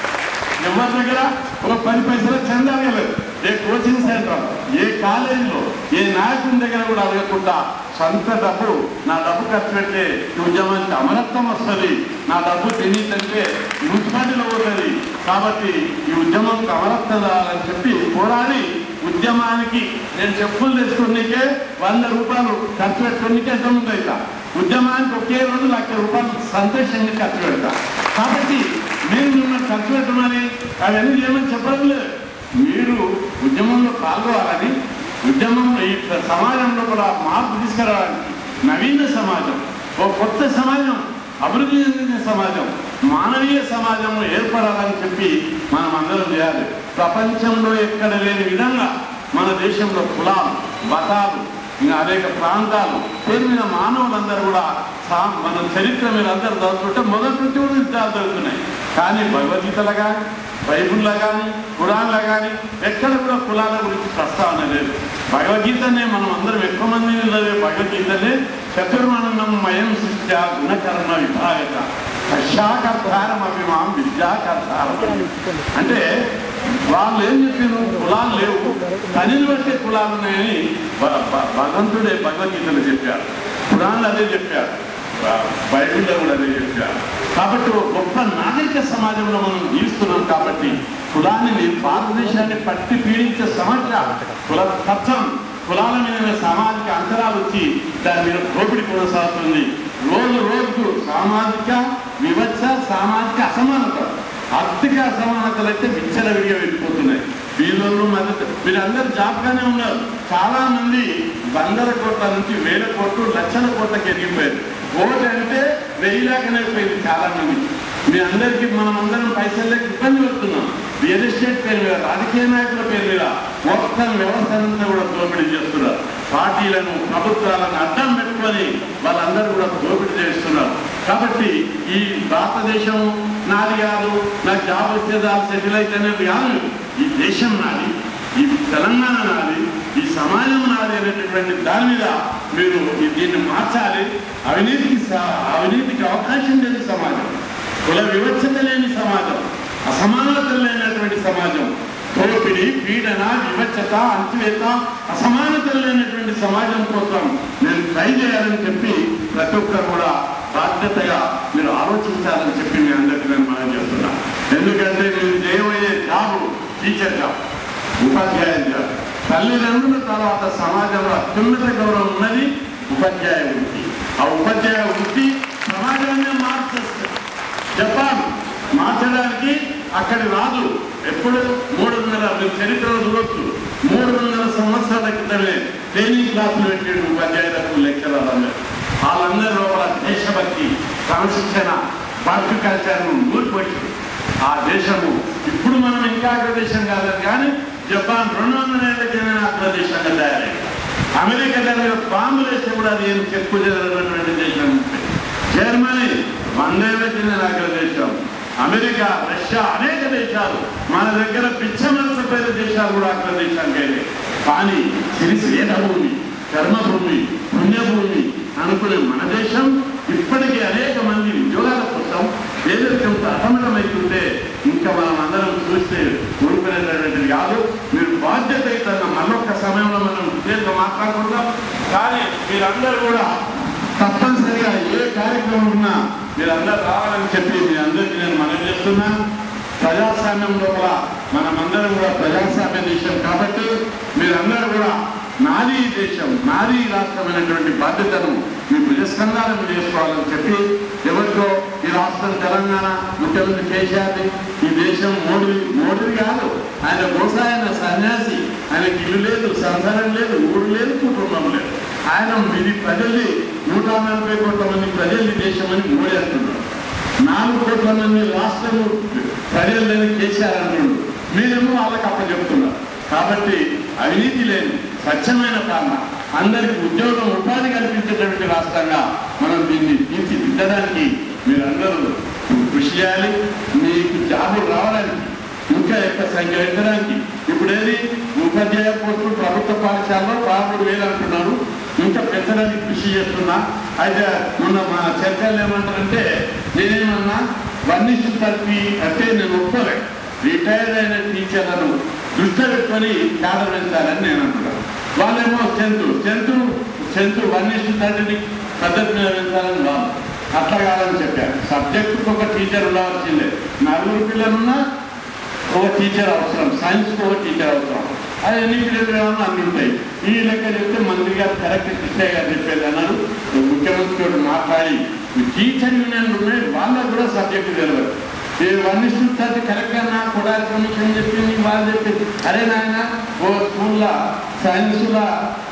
ఎవరి దగ్గర ఒక పది పైసలు చెందాలి ఏ కోచింగ్ సెంటర్ ఏ కాలేజీలో ఏ నాయకుని దగ్గర కూడా అడగకుండా సొంత డబ్బు నా డబ్బు ఖర్చు పెడితే ఈ ఉద్యమానికి అమరత్వం వస్తుంది నా డబ్బు తినేదంటే మున్సిపాలిటీలో పోతుంది కాబట్టి ఈ ఉద్యమంకి అమరత్వం రావాలని చెప్పి పోరాడి ఉద్యమానికి నేను చెప్పులు తెచ్చుకున్నకే వంద రూపాయలు ఖర్చు పెట్టుకున్నకే ఎంత ముందు అవుతా ఉద్యమానికి ఒకే రోజు లక్ష రూపాయలు సంతోషంగా ఖర్చు పెడతా కాబట్టి నేను మిమ్మల్ని ఖర్చు పెట్టమని అవన్నీ చేయమని చెప్పడం లేదు మీరు ఉద్యమంలో పాల్గొవాలని ఉద్యమంలో ఈ సమాజంలో కూడా మార్పు తీసుకురావడానికి నవీన సమాజం ఓ కొత్త సమాజం అభివృద్ధి చెందిన సమాజం మానవీయ సమాజం ఏర్పడాలని చెప్పి మనం అందరం చేయాలి ప్రపంచంలో ఎక్కడ లేని విధంగా మన దేశంలో కులాలు మతాలు ఇంకా అనేక ప్రాంతాలు పేరు మీద మానవులందరూ కూడా సా- మన చరిత్ర మీద అందరూ చదువుతుంటే మొదటి నుంచి కూడా యుద్ధాలు జరుగుతున్నాయి కానీ భగవద్గీతలో కానీ బైబుల్లో కానీ ఖురాన్లో కానీ ఎక్కడ కూడా కులాల గురించి ప్రస్తావన లేదు భగవద్గీతనే మనం అందరం ఎక్కువ మంది చదివే భగవద్గీతనే చతుర్మణం మయం సృష్ట గుణకర్మ విభాగత కషాకర్ధారం అభిమాం విద్యాకర్ధారం అంటే వాళ్ళు ఏం చెప్పారు కులాలు లేవు తనిని బట్టే కులాలు ఉన్నాయని భ- భ- భగవంతుడే భగవద్గీతలో చెప్పారు పురాణాలు అదే చెప్పారు బ- బైబిల్లో కూడా అదే చెప్పారు కాబట్టి ఒక గొప్ప నాగరిక సమాజంలో మనం జీవిస్తున్నాం కాబట్టి కులాన్ని భారతదేశాన్ని పట్టి పీడించే సమస్య కుల తత్వం కులాల మీద సామాజిక అంతరాలు వచ్చి దాని మీద దోపిడీ కొనసాగుతుంది రోజు రోజుకు సామాజిక వివక్ష సామాజిక అసమానత ఆర్థిక అసమానతలు అయితే విచ్చలవిడిగా వెళ్ళిపోతున్నాయి వీళ్ళు మద్దతు వీళ్ళందరూ జాబ్గానే ఉన్నారు చాలా మంది వందల కోట్ల నుంచి వేల కోట్లు లక్షల కోట్లకి ఎదిగిపోయారు ఓటు అంటే వెయ్యి లేకనైపోయింది చాలా మంది మీ అందరికీ మనం అందరం పైసలకి ఇబ్బంది పడుతున్నాం రియల్ ఎస్టేట్ పేరు మీద రాజకీయ నాయకుల పేరు మీద మొత్తం వ్యవస్థనంతా కూడా దోపిడీ చేస్తున్నారు పార్టీలను ప్రభుత్వాలను అడ్డం పెట్టుకొని వాళ్ళందరూ కూడా దోపిడీ చేస్తున్నారు కాబట్టి ఈ భారతదేశం నాది కాదు నాకు జాబ్ వస్తే దాని సెటిల్ అయితే అనేది కాదు ఈ దేశం నాది ఈ తెలంగాణ నాది ఈ సమాజం నాది అనేటటువంటి దాని మీద మీరు ఈ దీన్ని మార్చాలి అవినీతికి స- అవినీతికి అవకాశం లేని సమాజం కుల వివక్షత లేని సమాజం అసమానత లేనటువంటి సమాజం దోపిడి పీడన వివక్షత అంచువేత అసమానత లేనటువంటి సమాజం కోసం నేను ట్రై చేయాలని చెప్పి ప్రతి ఒక్కరు కూడా బాధ్యతగా మీరు ఆలోచించాలని చెప్పి మీ అందరికీ నేను మనం చేస్తున్నా ఎందుకంటే మీరు చేయబోయే జాబు టీచర్ జాబ్ ఉపాధ్యాయ జాబ్ తల్లిదండ్రుల తర్వాత సమాజంలో అత్యున్నత గౌరవం ఉన్నది ఉపాధ్యాయ వృత్తి ఆ ఉపాధ్యాయ వృత్తి సమాజాన్ని మార్చేస్తుంది జపాన్ మార్చడానికి అక్కడి రాజు ఎప్పుడు మూడు వందల మీరు చరిత్రలో చూడొచ్చు మూడు వందల సంవత్సరాల క్రితమే ట్రైనింగ్ క్లాసులు పెట్టాడు ఉపాధ్యాయులకు లెక్చరర్లందరూ వాళ్ళందరి లోపల దేశభక్తి క్రమశిక్షణ హార్టికల్చర్ను నూరిపోయాడు ఆ దేశము ఇప్పుడు మనం ఇంకా అగ్రదేశం కాదు కానీ జపాన్ రెండు వందల ఏళ్ళ కింద అగ్రదేశంగా తయారైంది అమెరికా దాని మీద బాంబులు వేస్తే కూడా అది ఏం చెక్కు చెదరనటువంటి దేశం జర్మనీ వందేళ్ల కింద అగ్రదేశం అమెరికా రష్యా అనేక దేశాలు మన దగ్గర పిచ్చమలసపోయిన దేశాలు కూడా అగ్రదేశానికి వెళ్ళాయి కానీ సిరి శ్వేతభూమి కర్మభూమి పుణ్యభూమి అనుకునే మన దేశం ఇప్పటికీ అనేక మంది ఉద్యోగాల కోసం పేదరికంతో అసమటమైతుంటే ఇంకా మనం అందరం చూస్తే ఊరుకునేటటువంటిది కాదు మీరు బాధ్యత అయితే మరొక సమయంలో మనం విజయంతో మాట్లాడుకుందాం కానీ మీరందరూ కూడా తప్పనిసరిగా ఏ కార్యక్రమం ఉన్నా మీరందరూ రావాలని చెప్పి మీ అందరికీ నేను మనం చేస్తున్నా ప్రజాస్వామ్యం లోపల మనమందరం కూడా ప్రజాస్వామ్య దేశం కాబట్టి మీరందరూ కూడా నారీ దేశం నారీ రాష్ట్రమైనటువంటి బాధ్యతను మీ భుజస్కంధాలను చేసుకోవాలని చెప్పి ఎవరికో ఈ రాష్ట్రం తెలంగాణ ముఖ్యమంత్రి కేసీఆర్ని ఈ దేశం మోడీ మోడీ కాదు ఆయన వ్యవసాయన సన్యాసి ఆయనకి ఇల్లు లేదు సంసారం లేదు ఊరు లేదు కుటుంబం లేదు ఆయన ఇది ప్రజల్ని నూట నలభై కోట్ల మంది ప్రజలు ఈ దేశం అని మోడీ అంటున్నారు నాలుగు కోట్ల మంది రాష్ట్రము ప్రజలని కేసీఆర్ అంటున్నారు మీరేమో వాళ్ళకి అప్పచెప్తున్నారు కాబట్టి అవినీతి లేని స్వచ్ఛమైన పాలన అందరికి ఉద్యోగం ఉపాధి కల్పించేటటువంటి రాష్ట్రంగా మనం దీన్ని తీర్చిదిద్దడానికి మీరందరూ కృషి చేయాలి మీకు జాబులు రావడానికి ఇంకా ఎక్కువ సంఖ్య పెంచడానికి ఇప్పుడు ఏది ఉపాధ్యాయ పోస్టులు ప్రభుత్వ పాఠశాలలో పదమూడు వేలు అంటున్నారు ఇంకా పెంచడానికి కృషి చేస్తున్నా అయితే మొన్న మా చర్చలు ఏమంటారంటే నేనేమన్నా వన్ ఇష్యూ థర్టీ అంటే నేను ఒప్పుకోలే రిటైర్డ్ అయిన టీచర్లను దృష్టి పెట్టుకొని క్యాడర్ పెంచాలని నేను అంటున్నాను వాళ్ళేమో tenth tenth tenth one is to థర్టీని పద్ధతి మీద పెంచాలని వాళ్ళు అట్లా కాదని చెప్పారు సబ్జెక్టుకు ఒక టీచర్ ఉండవలసిందే నలుగురు పిల్లలున్నా ఒక టీచర్ అవసరం సైన్స్ ఒక టీచర్ అవసరం అది ఎన్ని పిల్లలు అన్ని ఉంటాయి ఈ లెక్క చెప్తే మంత్రి గారు కరెక్ట్ కృష్ణయ్య గారు చెప్పేది అన్నారు ముఖ్యమంత్రి తోటి మాట్లాడి ఈ టీచర్ యూనియన్లు ఉన్నాయి వాళ్ళకు కూడా సబ్జెక్టు తెలియదు ఏ వన్ ఇష్యూ థర్టీ కరెక్ట్ గా కొడాలి కమిషన్ చెప్పింది వాళ్ళు చెప్పింది అరే నాయన ఓ స్కూల్లో సైన్స్లో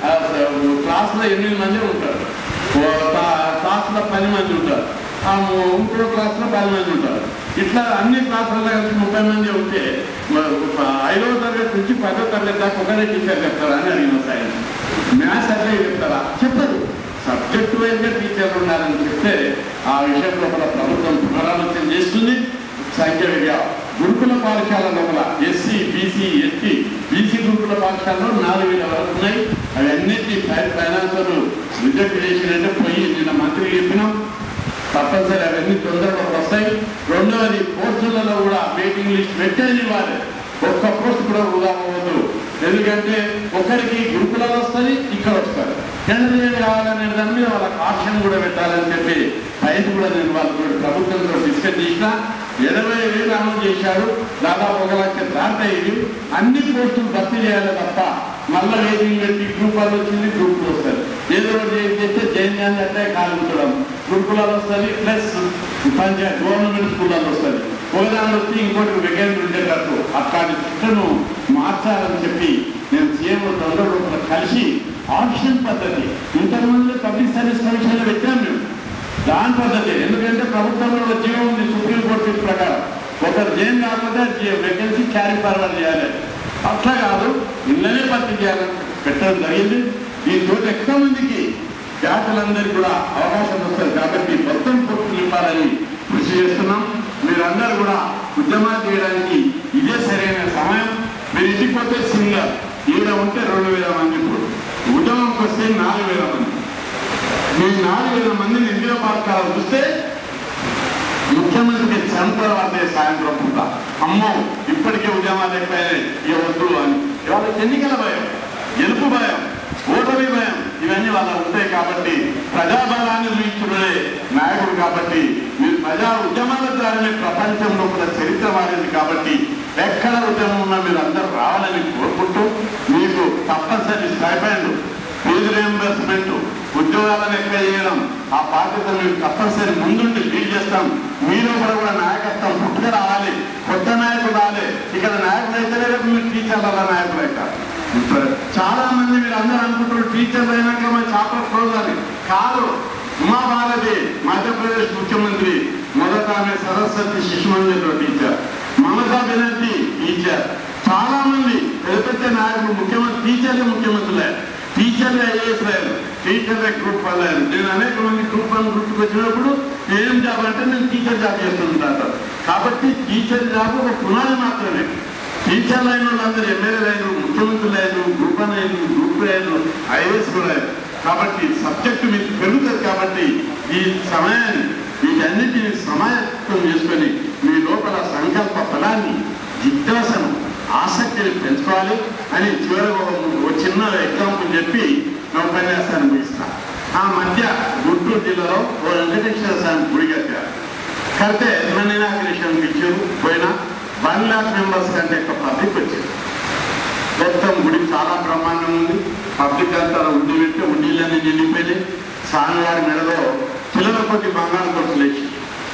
క్లాస్లో ఎనిమిది మంది ఉంటారు ఓ క్లా- క్లాస్లో పది మంది ఉంటారు ఆ ఇంకో క్లాస్లో పది మంది ఉంటారు ఇట్లా అన్ని క్లాసుల్లో కలిసి ముప్పై మంది ఉంటే మ- ఒక ఐదవ తరగతి నుంచి పదో తరగతి దాకా ఒకరే టీచర్ చెప్తారా అని అడిగిన సైన్స్ మ్యాథ్స్ అట్లే చెప్తారా చెప్పరు సబ్జెక్ట్ వైజ్గా టీచర్లు ఉండాలని చెప్తే ఆ విషయం లోపల ప్రభుత్వం పునరాలోచన చేస్తుంది సంఖ్యగా గురుకుల పాఠశాల లోపల ఎస్సీ బీసీ ఎస్టీ బీసీ గురుకుల పాఠశాలలో నాలుగు వేల వరకు ఉన్నాయి అవన్నిటి ఫైనాన్సర్ రిజెక్ట్ చేసినట్టే పోయి నిన్న మంత్రి చెప్పినాం తప్పనిసరి అవన్నీ తొందరగా వస్తాయి రెండవది పోస్టులలో కూడా వెయిటింగ్ లిస్ట్ పెట్టేది వారు ఒక్క పోస్ట్ కూడా వృధా అవ్వదు ఎందుకంటే ఒకరికి గురుకులాలు వస్తుంది ఇక్కడ వస్తారు కేంద్రీయం కావాలనే దాని మీద వాళ్ళకి ఆప్షన్ కూడా పెట్టాలని చెప్పి పైన కూడా నేను వాళ్ళతో ప్రభుత్వంతో డిస్కస్ చేసిన ఇరవై వేలు అమలు చేశాడు దాదాపు ఒక లక్ష దాటాయి అన్ని పోస్టులు భర్తీ చేయాలి తప్ప మళ్ళీ వెయిటింగ్ పెట్టి గ్రూప్ వాళ్ళు వచ్చింది గ్రూపులు వస్తారు ఏదో ఒకటి చేసి చేస్తే జైన్యాన్ని అట్టే కాలుగుతడం గురుకులాలు వస్తుంది ప్లస్ పంచాయత్ గవర్నమెంట్ స్కూళ్ళలో వస్తుంది ఒకదాని వచ్చి ఇంకోటి వెకెంట్ ఉండేటట్టు అట్లాంటి చిట్టను మార్చాలని చెప్పి నేను సీఎం తొందరలో కలిసి ఆప్షన్ పద్ధతి ఇంతకుముందు పబ్లిక్ సర్వీస్ కమిషన్లో పెట్టాం మేము దాని పద్ధతి ఎందుకంటే ప్రభుత్వంలో జీవం ఉంది సుప్రీంకోర్టు తీర్పు ప్రకారం ఒకరు జైన్ కాకపోతే వేకెన్సీ క్యారీ ఫార్వర్డ్ చేయాలి అట్లా కాదు ఇళ్ళనే భర్తీ చేయాలని పెట్టడం జరిగింది దీంతో ఎక్కువ మందికి జాతులందరికీ కూడా అవకాశం వస్తుంది కాబట్టి మొత్తం పూర్తి నింపాలని కృషి చేస్తున్నాం మీరందరూ కూడా ఉద్యమాలు చేయడానికి ఇదే సరైన సమయం మీరు ఇంటికి పోతే సింగర్ ఈడ ఉంటే రెండు వేల మంది ఇప్పుడు ఉద్యమంకి వస్తే నాలుగు వేల మంది మీ నాలుగు వేల మందిని ఇందిరా పార్కాలు చూస్తే ముఖ్యమంత్రికి చంద్రబాబు సాయంత్రం పూట అమ్మో ఇప్పటికే ఉద్యమాలు అయిపోయాయి ఇక వద్దు అని వాళ్ళకి ఎన్నికల భయం గెలుపు భయం ఓటమి భయం ఇవన్నీ వాళ్ళ ఉంటాయి కాబట్టి ప్రజాబలాన్ని చూపించుకునే నాయకుడు కాబట్టి మీరు ప్రజా ఉద్యమాల ద్వారానే ప్రపంచంలో కూడా చరిత్ర మారింది కాబట్టి ఎక్కడ ఉద్యమం ఉన్నా మీరు అందరూ రావాలని కోరుకుంటూ మీకు తప్పనిసరి స్టైపెండ్ ఫీజు రియంబర్స్మెంట్ ఉద్యోగాలను ఎక్కువ చేయడం ఆ బాధ్యత మేము తప్పనిసరి ముందుండి లీడ్ చేస్తాం మీరు కూడా కూడా నాయకత్వం పుట్టుక రావాలి కొత్త నాయకుడు రావాలి ఇక్కడ నాయకుడు అయితేనే రేపు మీరు టీచర్ల నాయకులు అవుతారు చాలా మంది మీరు అందరూ అనుకుంటారు టీచర్లు అయినాక మా చాపర్ క్లోజ్ అని కాదు ఉమా భారతి మధ్యప్రదేశ్ ముఖ్యమంత్రి మొదట ఆమె సరస్వతి శిశు మందిర్లో టీచర్ మమతా బెనర్జీ టీచర్ చాలా మంది పెద్ద పెద్ద నాయకులు ముఖ్యమంత్రి టీచర్లు ముఖ్యమంత్రులే టీచర్లు ఐఏఎస్ లేరు టీచర్లే గ్రూప్ వన్ లేరు నేను అనేక మంది గ్రూప్ వన్ గ్రూప్కి వచ్చినప్పుడు ఏం జాబ్ అంటే నేను టీచర్ జాబ్ చేస్తుంటాను కాబట్టి టీచర్ జాబ్ ఒక పునాది మాత్రమే టీచర్లు అయిన వాళ్ళందరూ ఎమ్మెల్యేలు అయినారు ముఖ్యమంత్రులు అయినారు గ్రూప్ వన్ అయినారు గ్రూప్ అయినారు ఐఏఎస్ కూడా అయినారు కాబట్టి సబ్జెక్టు మీకు పెరుగుతుంది కాబట్టి ఈ సమయాన్ని వీటన్నిటిని సమాయత్తం చేసుకొని మీ లోపల సంకల్ప బలాన్ని జిజ్ఞాసను ఆసక్తిని పెంచుకోవాలి అని చివరికి ఒక ఒక చిన్న ఎగ్జాంపుల్ చెప్పి నా ఉపన్యాసాన్ని ముగిస్తా ఆ మధ్య గుంటూరు జిల్లాలో ఓ వెంకటేశ్వర స్వామి గుడి కట్టారు కడితే నన్ను ఇనాగ్రేషన్ ఇచ్చారు పోయినా వన్ ల్యాక్ మెంబర్స్ కంటే ఎక్కువ పబ్లిక్ వచ్చారు మొత్తం గుడి చాలా బ్రహ్మాండం ఉంది పబ్లిక్ అంతా ఉండి పెట్టి ఉండీలన్నీ నిండిపోయి స్వామివారి మెడలో పిల్లల కొద్ది బంగారం కొట్టులు వేసి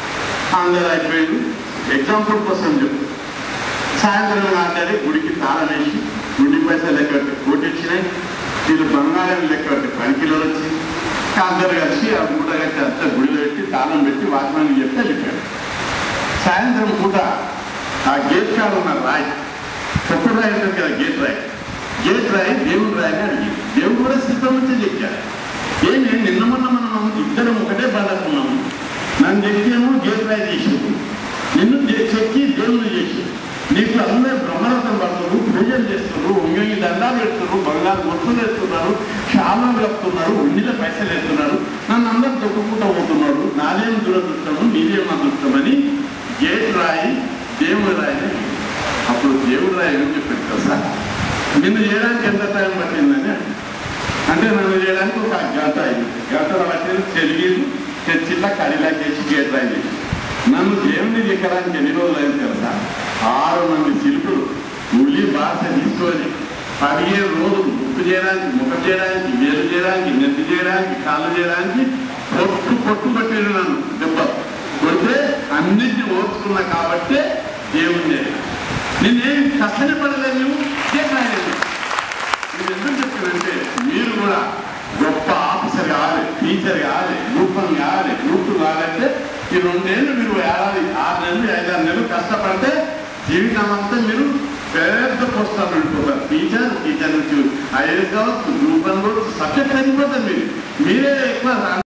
అందరూ అయిపోయింది ఎగ్జాంపుల్ కోసం చెప్పు సాయంత్రం మాట్లాడి గుడికి తాళం వేసి గుడి పైసలు లెక్క పెట్టి కోటి వచ్చినాయి వీళ్ళు బంగారం లెక్క పెట్టి పది కిలోలు వచ్చింది అందరు కలిసి ఆ మూట కట్టి అంతా గుడిలో పెట్టి తాళం పెట్టి వాచ్మాన్ చెప్తే వెళ్ళిపోయాడు సాయంత్రం పూట ఆ గేట్ కాడ ఉన్న రాయి కొప్పుడు రాయి ఉంటుంది కదా గేట్ రాయి గేట్ రాయి దేవుడు రాయి అని అడిగింది దేవుడు కూడా సిద్ధం వచ్చి చెప్పారు ఏమి నిన్న మొన్న మనం ఇద్దరం ఒకటే బండకున్నాము నన్ను చెక్కేమో గేట్ రాయి చేసింది నిన్ను చే- చెక్కి దేవుడు చేసి నీకు అందరూ బ్రహ్మరథం పడుతున్నారు పూజలు చేస్తున్నారు ఉంగి దండాలు పెడుతున్నారు బంగారు మొత్తులు వేస్తున్నారు శాలను కప్పుతున్నారు ఉండిలో పైసలు వేస్తున్నారు నన్ను అందరూ తొక్కుకుంటూ పోతున్నారు నాదేం దురదృష్టము నీదేం అదృష్టమని గేట్ రాయి దేవుడు రాయి అప్పుడు దేవుడు రాయి ఏం చెప్పాడు కదా నిన్ను చేయడానికి ఎంత టైం పట్టిందని అంటే నన్ను చేయడానికి ఒక గంట అయింది గంటలో పట్టింది తెలియదు తెచ్చిట్లా కడిలాకేసి గేట్ రాయి చేసి నన్ను దేవుని దిక్కడానికి ఎన్ని రోజులు అయింది తెలుసా ఆరు మంది శిల్పులు ఉలి భాష తీసుకొని పదిహేను రోజులు ముక్కు చేయడానికి ముఖం చేయడానికి వేలు చేయడానికి నెత్తి చేయడానికి కాళ్ళు చేయడానికి పొట్టు పొట్టు పట్టిరు నన్ను దెబ్బ కొడితే అన్నిటిని ఓర్చుకున్నా కాబట్టే దేవుణ్ణి నేనేం కష్టపడలేదు నువ్వు చేయలేదు నేను ఎందుకు చెప్తానంటే మీరు కూడా గొప్ప ఆఫీసర్ కావాలి టీచర్ కావాలి గ్రూపం కావాలి గ్రూప్ కావాలంటే ఈ రెండేళ్ళు మీరు ఏడాది ఆరు నెలలు ఐదారు నెలలు కష్టపడితే జీవితం అంతా మీరు పెద్ద పోస్టాలు వెళ్ళిపోతారు టీచర్ టీచర్ నుంచి ఐఏఎస్ కావచ్చు గ్రూప్ అని కూడా సబ్జెక్ట్ అయిపోతారు మీరు మీరే ఎక్కువ